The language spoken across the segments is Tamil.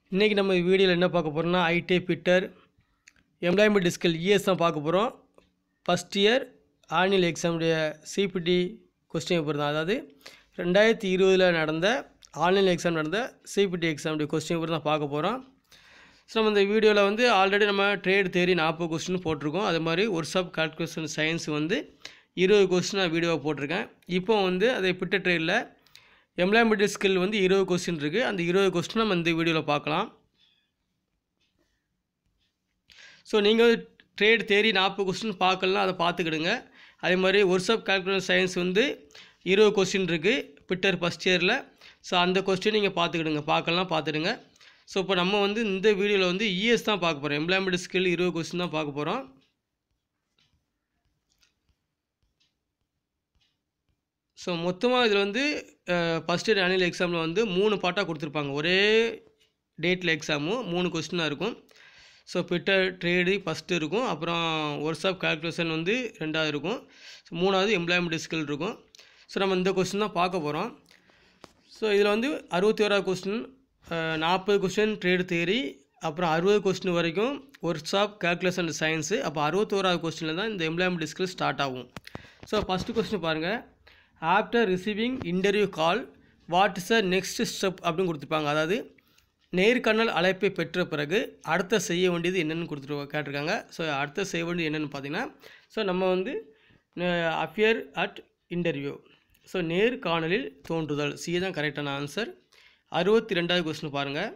இன்றைக்கி நம்ம வீடியோவில் என்ன பார்க்க போகிறோம்னா ஐடி பிட்டர் எம்ப்ளாய்மெண்ட் டிஸ்கல் இஎஸ் தான் பார்க்க போகிறோம் ஃபஸ்ட் இயர் ஆனுவல் எக்ஸாமுடைய சிபிடி கொஸ்டின் பேப்பர் தான் அதாவது ரெண்டாயிரத்தி இருபதில் நடந்த ஆன்லைன் எக்ஸாம் நடந்த சிபிடி எக்ஸாமுடைய கொஸ்டின் பேப்பர் தான் பார்க்க போகிறோம் ஸோ நம்ம இந்த வீடியோவில் வந்து ஆல்ரெடி நம்ம ட்ரேட் தேரி நாற்பது கொஸ்டின் போட்டிருக்கோம் அது மாதிரி ஒர்க்ஸ் ஆஃப் கால்குலேஷன் சயின்ஸ் வந்து இருபது கொஸ்டின் நான் வீடியோவை போட்டிருக்கேன் இப்போ வந்து அதை பிட்ட ட்ரேடில் எம்ப்ளாய்மெண்ட் ஸ்கில் வந்து இருபது கொஸ்டின் இருக்குது அந்த இருபது கொஸ்டின் நம்ம இந்த வீடியோவில் பார்க்கலாம் ஸோ நீங்கள் வந்து ட்ரேட் தேரி நாற்பது கொஸ்டின் பார்க்கலாம் அதை பார்த்துக்கிடுங்க அதே மாதிரி ஒர்க்ஸ் ஆஃப் கால்குலேஷன் சயின்ஸ் வந்து இருபது கொஸ்டின் இருக்குது பிட்டர் ஃபஸ்ட் இயரில் ஸோ அந்த கொஸ்டின் நீங்கள் பார்த்துக்கிடுங்க பார்க்கலாம் பார்த்துடுங்க ஸோ இப்போ நம்ம வந்து இந்த வீடியோவில் வந்து இஎஸ் தான் பார்க்க போகிறோம் எம்ப்ளாய்மெண்ட் ஸ்கில் இருபது கொஸ்டின் தான் பார்க்க போகிறோம் ஸோ மொத்தமாக இதில் வந்து ஃபஸ்ட் இயர் ஆனுவல் எக்ஸாமில் வந்து மூணு பாட்டாக கொடுத்துருப்பாங்க ஒரே டேட்டில் எக்ஸாமும் மூணு கொஸ்டினாக இருக்கும் ஸோ பிட்டர் ட்ரேடு ஃபஸ்ட்டு இருக்கும் அப்புறம் ஒர்க்ஸ் ஆஃப் கால்குலேஷன் வந்து ரெண்டாவது இருக்கும் ஸோ மூணாவது எம்ப்ளாய்மெண்ட் ஸ்கில் இருக்கும் ஸோ நம்ம இந்த கொஸ்டின் தான் பார்க்க போகிறோம் ஸோ இதில் வந்து அறுபத்தி ஓராவது கொஸ்டின் நாற்பது கொஸ்டின் ட்ரேடு தியரி அப்புறம் அறுபது கொஸ்டின் வரைக்கும் ஒர்க்ஸ் ஆஃப் கால்குலேஷன் சயின்ஸு அப்போ அறுபத்தோராவது கொஸ்டினில் தான் இந்த எம்ப்ளாய்மெண்ட் ஸ்கில் ஸ்டார்ட் ஆகும் ஸோ ஃபஸ்ட்டு கொஸ்டின் பாருங்கள் after receiving interview call what is a next step அப்படின்னு கொடுத்துருப்பாங்க அதாவது நேர்காணல் அழைப்பை பெற்ற பிறகு அடுத்த செய்ய வேண்டியது என்னென்னு கொடுத்துட்டு கேட்டிருக்காங்க ஸோ அடுத்த செய்ய வேண்டியது என்னென்னு பார்த்தீங்கன்னா ஸோ நம்ம வந்து அப்பியர் அட் இன்டர்வியூ ஸோ நேர்காணலில் தோன்றுதல் சி தான் கரெக்டான ஆன்சர் அறுபத்தி ரெண்டாவது கொஸ்டின் பாருங்கள்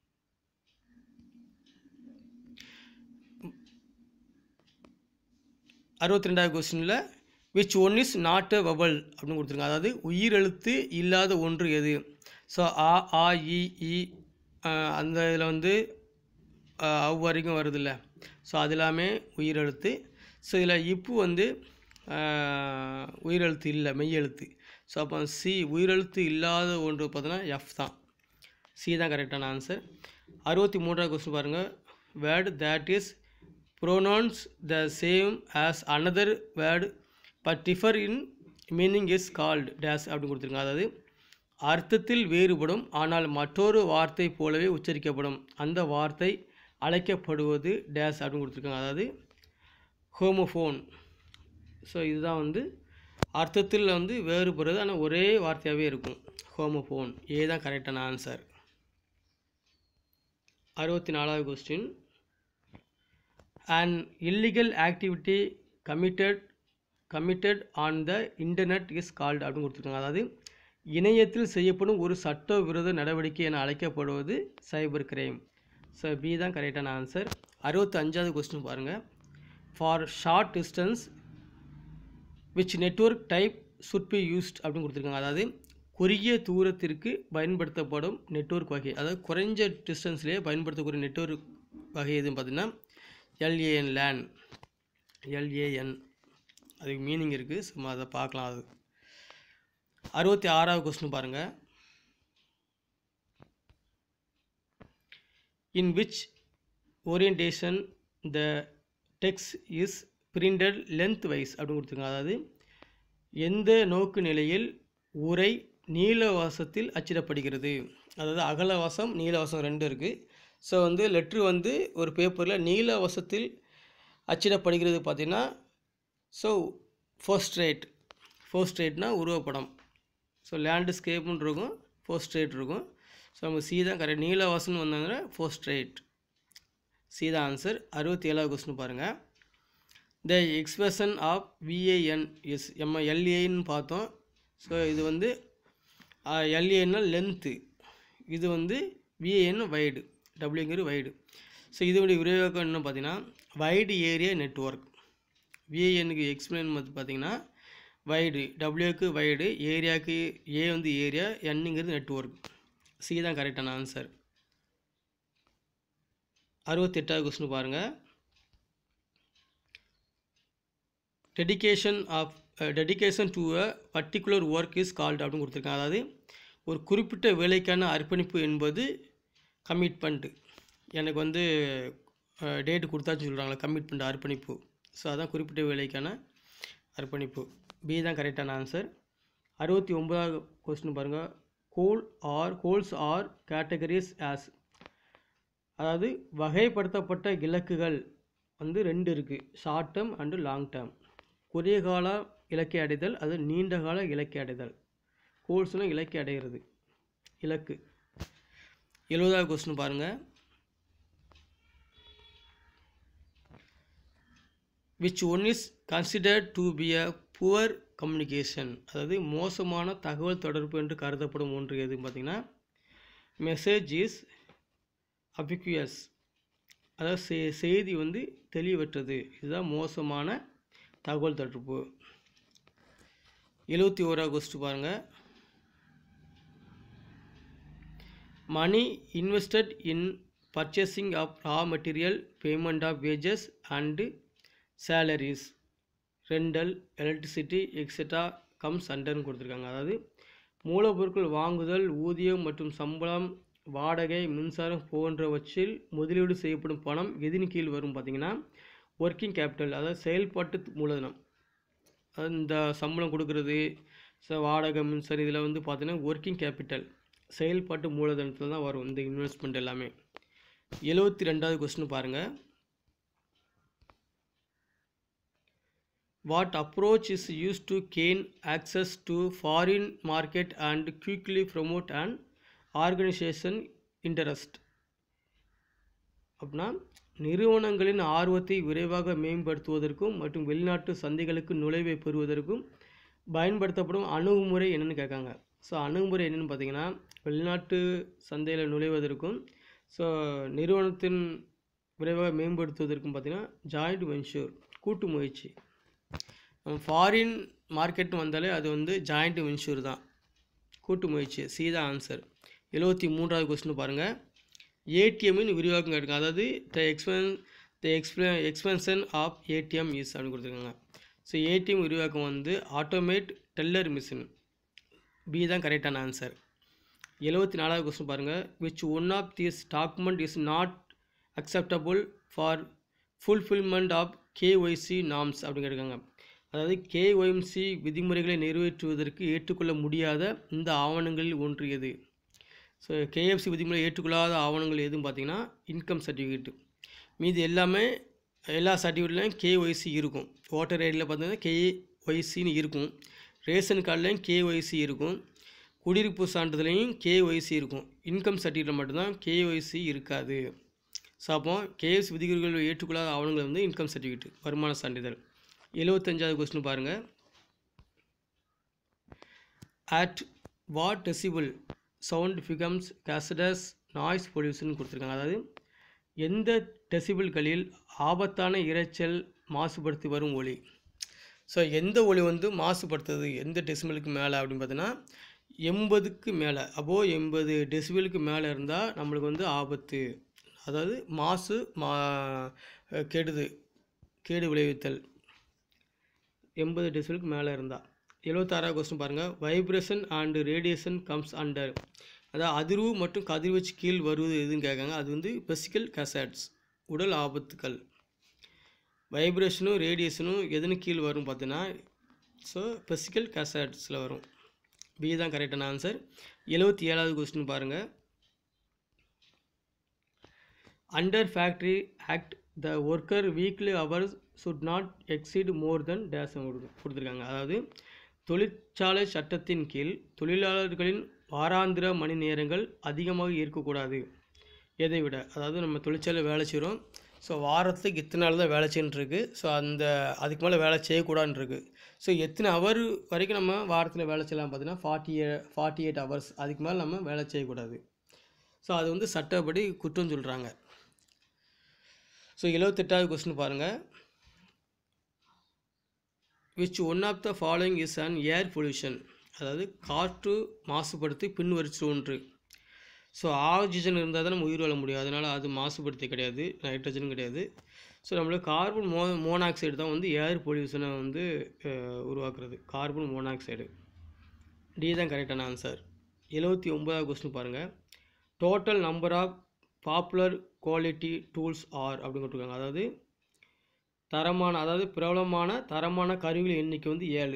அறுபத்தி ரெண்டாவது கொஸ்டினில் which one is not a vowel அப்படின்னு கொடுத்துருங்க அதாவது உயிரெழுத்து இல்லாத ஒன்று எது ஸோ ஆ ஆ இ இ அந்த இதில் வந்து அவ் வரைக்கும் வருதில்ல ஸோ அது எல்லாமே உயிரெழுத்து ஸோ இதில் இப்பு வந்து உயிரெழுத்து இல்லை மெய்யெழுத்து ஸோ அப்போ சி உயிரெழுத்து இல்லாத ஒன்று பார்த்தோன்னா எஃப் தான் சி தான் கரெக்டான ஆன்சர் அறுபத்தி மூன்றாவது கொஸ்டின் பாருங்கள் word that is pronounce the same as another word but differ in meaning is called days அப்படின்னு கொடுத்துருங்க அதாவது அர்த்தத்தில் வேறுபடும் ஆனால் மற்றொரு வார்த்தை போலவே உச்சரிக்கப்படும் அந்த வார்த்தை அழைக்கப்படுவது டேஸ் அப்படின்னு கொடுத்துருக்காங்க அதாவது ஹோமோஃபோன் ஸோ இதுதான் வந்து அர்த்தத்தில் வந்து வேறுபடுறது ஆனால் ஒரே வார்த்தையாகவே இருக்கும் ஹோமோஃபோன் ஏ தான் கரெக்டான ஆன்சர் அறுபத்தி நாலாவது question and illegal activity committed committed on the internet is called அப்படின்னு கொடுத்துருக்காங்க அதாவது இணையத்தில் செய்யப்படும் ஒரு சட்டவிரோத நடவடிக்கை என அழைக்கப்படுவது சைபர் கிரைம் ஸோ பி தான் கரெக்டான ஆன்சர் அறுபத்தி அஞ்சாவது கொஸ்டின் பாருங்கள் for short distance which network type should be used அப்படின்னு கொடுத்துருக்காங்க அதாவது குறுகிய தூரத்திற்கு பயன்படுத்தப்படும் நெட்ஒர்க் வகை அதாவது குறைஞ்ச டிஸ்டன்ஸ்லேயே பயன்படுத்தக்கூடிய நெட்ஒர்க் வகை எதுன்னு பார்த்தீங்கன்னா எல்ஏஎன் லேன் எல்ஏஎன் அதுக்கு மீனிங் இருக்குது சும்மா அதை பார்க்கலாம் அது அறுபத்தி ஆறாவது கொஸ்டின் பாருங்கள் in which orientation the text is printed lengthwise அப்படின்னு கொடுத்துருங்க அதாவது எந்த நோக்கு நிலையில் உரை நீலவாசத்தில் அச்சிடப்படுகிறது அதாவது அகலவாசம் நீலவாசம் ரெண்டு இருக்குது ஸோ வந்து லெட்ரு வந்து ஒரு பேப்பரில் நீலவாசத்தில் அச்சிடப்படுகிறது பார்த்திங்கன்னா ஸோ ஃபோஸ்ட்ரேட் ஃபோஸ்ட்ரேட்னால் உருவப்படம் ஸோ லேண்டுஸ்கேப்னு இருக்கும் ஃபோஸ்ட்ரேட் இருக்கும் ஸோ நம்ம சி தான் கரெக்ட் நீலவாசன் வந்தாங்கன்னா ஃபோஸ்ட்ரேட் சி தான் ஆன்சர் அறுபத்தி ஏழாவது கொஸ்டின் பாருங்கள் த எக்ஸ்பிரஷன் ஆஃப் விஏஎன் எஸ் எம்ம எல்ஏன்னு பார்த்தோம் ஸோ இது வந்து எல்ஏன்னா லென்த்து இது வந்து விஏஎன் வைடு டபிள்யூங்கிறது வைடு ஸோ இதனுடைய விரிவாக்கம் என்ன பார்த்தீங்கன்னா வைடு ஏரியா நெட்ஒர்க் விஏஎனுக்கு எக்ஸ்பிளைன் வந்து பார்த்தீங்கன்னா வைடு டபிள்யூக்கு வைடு ஏரியாவுக்கு ஏ வந்து ஏரியா என்னங்கிறது நெட்ஒர்க் சி தான் கரெக்டான ஆன்சர் அறுபத்தெட்டாவது கொஸ்டின் பாருங்கள் dedication of dedication to a particular work is called அப்படின்னு கொடுத்துருக்காங்க அதாவது ஒரு குறிப்பிட்ட வேலைக்கான அர்ப்பணிப்பு என்பது கமிட்மெண்ட்டு எனக்கு வந்து டேட்டு கொடுத்தாச்சு சொல்கிறாங்களா கமிட்மெண்ட் அர்ப்பணிப்பு ஸோ அதான் குறிப்பிட்ட வேலைக்கான அர்ப்பணிப்பு பி தான் கரெக்டான ஆன்சர் அறுபத்தி ஒன்பதாவது கொஸ்டின் பாருங்கள் goal or goals are categories as அதாவது வகைப்படுத்தப்பட்ட இலக்குகள் வந்து ரெண்டு இருக்குது short term and long term குறுகிய கால இலக்கை அடைதல் அது நீண்ட கால இலக்கை அடைதல் கோல்ஸ்னால் இலக்கை அடைகிறது இலக்கு எழுபதாவது கொஸ்டின் பாருங்கள் which one is considered to be a poor communication அதாவது மோசமான தகவல் தொடர்பு என்று கருதப்படும் ஒன்று எதுன்னு பார்த்தீங்கன்னா மெசேஜ் இஸ் அபிக்யூயஸ் அதாவது செ செய்தி வந்து தெளிவற்றது இதுதான் மோசமான தகவல் தொடர்பு எழுபத்தி ஓராவது கொஸ்டின் பாருங்கள் money invested in purchasing of raw material payment of wages and salaries rental electricity etcetera comes அண்டர்னு கொடுத்துருக்காங்க அதாவது மூலப்பொருட்கள் வாங்குதல் ஊதியம் மற்றும் சம்பளம் வாடகை மின்சாரம் போன்றவற்றில் முதலீடு செய்யப்படும் பணம் எதின் கீழ் வரும் பார்த்தீங்கன்னா ஒர்க்கிங் கேபிட்டல் அதாவது செயல்பாட்டு மூலதனம் அது இந்த சம்பளம் கொடுக்கறது ஸோ வாடகை மின்சாரம் இதில் வந்து பார்த்தீங்கன்னா ஒர்க்கிங் கேபிட்டல் செயல்பாட்டு மூலதனத்தில் தான் வரும் இந்த இன்வெஸ்ட்மெண்ட் எல்லாமே எழுபத்தி ரெண்டாவது கொஸ்டின் பாருங்கள் what approach is used to gain access to foreign market and quickly promote an organization interest அப்படின்னா நிறுவனங்களின் ஆர்வத்தை விரைவாக மேம்படுத்துவதற்கும் மற்றும் வெளிநாட்டு சந்தைகளுக்கு நுழைவை பெறுவதற்கும் பயன்படுத்தப்படும் அணுகுமுறை என்னென்னு கேட்காங்க ஸோ அணுகுமுறை என்னென்னு பார்த்தீங்கன்னா வெளிநாட்டு சந்தையில் நுழைவதற்கும் ஸோ நிறுவனத்தின் விரைவாக மேம்படுத்துவதற்கும் பார்த்தீங்கன்னா ஜாயிண்ட் வென்ச்சூர் கூட்டு முயற்சி ஃபாரின் மார்க்கெட் வந்தாலே அது வந்து ஜாயிண்ட் வென்ச்சூர் தான் கூட்டு முயற்சி சீதா ஆன்சர் எழுபத்தி மூன்றாவது கொஸ்டின் பாருங்கள் ஏடிஎம்மின் விரிவாக்கம் கேட்குங்க அதாவது த எக்ஸ்பென் த எக்ஸ்பெ எக்ஸ்பென்ஷன் ஆஃப் ஏடிஎம் இஸ் அப்படின்னு கொடுத்துருக்காங்க ஸோ ஏடிஎம் விரிவாக்கம் வந்து ஆட்டோமேட் டெல்லர் மிஷின் பி தான் கரெக்டான ஆன்சர் எழுபத்தி நாலாவது கொஸ்டின் பாருங்கள் which one of this document is not acceptable for fulfilment of KYC norms அப்படின்னு கேட்டிருக்காங்க அதாவது கேஒய்எம்சி விதிமுறைகளை நிறைவேற்றுவதற்கு ஏற்றுக்கொள்ள முடியாத இந்த ஆவணங்களில் ஒன்று எது ஸோ கேஎஃப்சி விதிமுறை ஏற்றுக்கொள்ளாத ஆவணங்கள் எதுன்னு பார்த்தீங்கன்னா இன்கம் சர்டிஃபிகேட்டு மீதி எல்லாமே எல்லா சர்டிஃபிகேட்லையும் கேஒய்சி இருக்கும் ஓட்டர் ஐடியில் பார்த்தீங்கன்னா கேஒய்சின்னு இருக்கும் ரேஷன் கார்டுலையும் கேஒய்சி இருக்கும் குடியிருப்பு சான்றிதழையும் கேஒய்சி இருக்கும் இன்கம் சர்டிஃபிகேட்டில் மட்டும்தான் கேஒய்சி இருக்காது ஸோ அப்போ கேஎஸ் விதிகள் ஏற்றுக்கொள்ளாத ஆவணங்கள் வந்து இன்கம் சர்டிஃபிகேட் வருமான சான்றிதழ் எழுபத்தஞ்சாவது கொஸ்டின் பாருங்கள் at what decibel sound becomes causes noise pollution கொடுத்துருக்காங்க அதாவது எந்த டெசிபிள்களில் ஆபத்தான இரைச்சல் மாசுபடுத்தி வரும் ஒளி ஸோ எந்த ஒளி வந்து மாசுபடுத்துது எந்த டெசிபிளுக்கு மேலே அப்படின்னு பார்த்தீங்கன்னா எண்பதுக்கு மேலே அப்போ எண்பது டெசிபிளுக்கு மேலே இருந்தால் நம்மளுக்கு வந்து ஆபத்து அதாவது மாசு மா கெடுது கேடு விளைவித்தல் எண்பது டெசிபிளுக்கு மேலே இருந்தால் எழுபத்தாறாவது கொஸ்டின் பாருங்கள் vibration and radiation comes under அதாவது அதிர்வு மற்றும் கதிர்வீச்சு கீழ் வருவது எதுன்னு கேட்காங்க அது வந்து பெசிக்கல் கசட்ஸ் உடல் ஆபத்துக்கள் வைப்ரேஷனும் ரேடியேஷனும் எதுன்னு கீழ் வரும் பார்த்தீங்கன்னா ஸோ பெசிக்கல் கசட்ஸில் வரும் பி தான் கரெக்டான ஆன்சர் எழுபத்தி ஏழாவது கொஸ்டின் பாருங்கள் under factory act the worker weekly hours should not exceed more than days கொடுத்துருக்காங்க அதாவது தொழிற்சாலை சட்டத்தின் கீழ் தொழிலாளர்களின் வாராந்திர மணி நேரங்கள் அதிகமாக இருக்கக்கூடாது எதை விட அதாவது நம்ம தொழிற்சாலை வேலை செய்கிறோம் ஸோ வாரத்துக்கு இத்தனை நாள் தான் வேலை செய்யணுருக்கு ஸோ அந்த அதுக்கு மேலே வேலை செய்யக்கூடாதுன்னு இருக்குது ஸோ எத்தனை ஹவர் வரைக்கும் நம்ம வாரத்தில் வேலை செய்யலாம் பார்த்தீங்கன்னா ஃபார்ட்டி ஃபார்ட்டி எயிட் ஹவர்ஸ் அதுக்கு மேலே நம்ம வேலை செய்யக்கூடாது ஸோ அது வந்து சட்டப்படி குற்றம் சொல்கிறாங்க ஸோ எழுபத்தெட்டாவது கொஸ்டின் பாருங்கள் which one of the following is an air pollution அதாவது காற்று மாசுபடுத்தி பின்வரிச்சு ஒன்று ஸோ ஆக்சிஜன் இருந்தால் தான் நம்ம உயிர் வாழ முடியும் அதனால் அது மாசுபடுத்தி கிடையாது நைட்ரஜனும் கிடையாது ஸோ நம்மளுக்கு கார்பன் மோ மோனாக்சைடு தான் வந்து ஏர் பொல்யூஷனை வந்து அஹ், உருவாக்குறது கார்பன் மோனாக்சைடு டி தான் கரெக்டான ஆன்சர் எழுபத்தி ஒன்பதாவது கொஸ்டின் பாருங்கள் total number of popular quality tools are அப்படின்னு கொடுத்துருக்காங்க அதாவது தரமான அதாவது பிரபலமான தரமான கருவிகள் எண்ணிக்கை வந்து ஏழு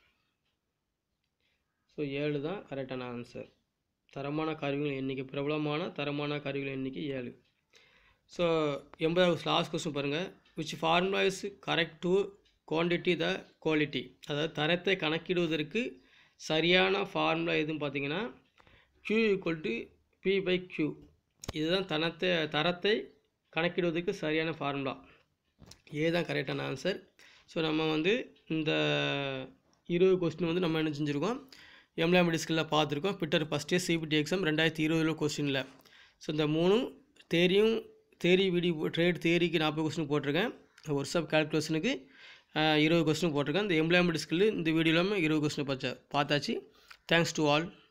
ஸோ ஏழு தான் கரெக்டான ஆன்சர் தரமான கருவிகள் எண்ணிக்கை பிரபலமான தரமான கருவிகள் எண்ணிக்கை ஏழு ஸோ எண்பதாவது லாஸ்ட் கொஸ்டின் பாருங்கள் which formula is correct to quantity the quality அதாவது தரத்தை கணக்கிடுவதற்கு சரியான ஃபார்முலா எதுன்னு பார்த்தீங்கன்னா q equal to P by q இதுதான் தனத்தை தரத்தை கணக்கிடுவதற்கு சரியான ஃபார்முலா ஏ தான் கரெக்டான ஆன்சர் ஸோ நம்ம வந்து இந்த இருபது கொஸ்டின் வந்து நம்ம என்ன செஞ்சுருக்கோம் எம்லாமி டிஸ்கில் பார்த்துருக்கோம் fitter first year CBT exam ரெண்டாயிரத்தி இருபதில் கொஸ்டினில் ஸோ இந்த மூணும் தேரியும் தேரி வீடியோ ட்ரேட் தேரிக்கு நாற்பது கொஸ்டின் போட்டிருக்கேன் ஒர்க்ஷாப் கால்குலேஷனுக்கு இருபது கொஸ்டின் போட்டிருக்கேன் இந்த எம்ப்ளாய்மெண்ட் ஸ்கில் இந்த வீடியோவில் இருபது கொஸ்டின் பார்த்தாச்சு தேங்க்ஸ் டு ஆல்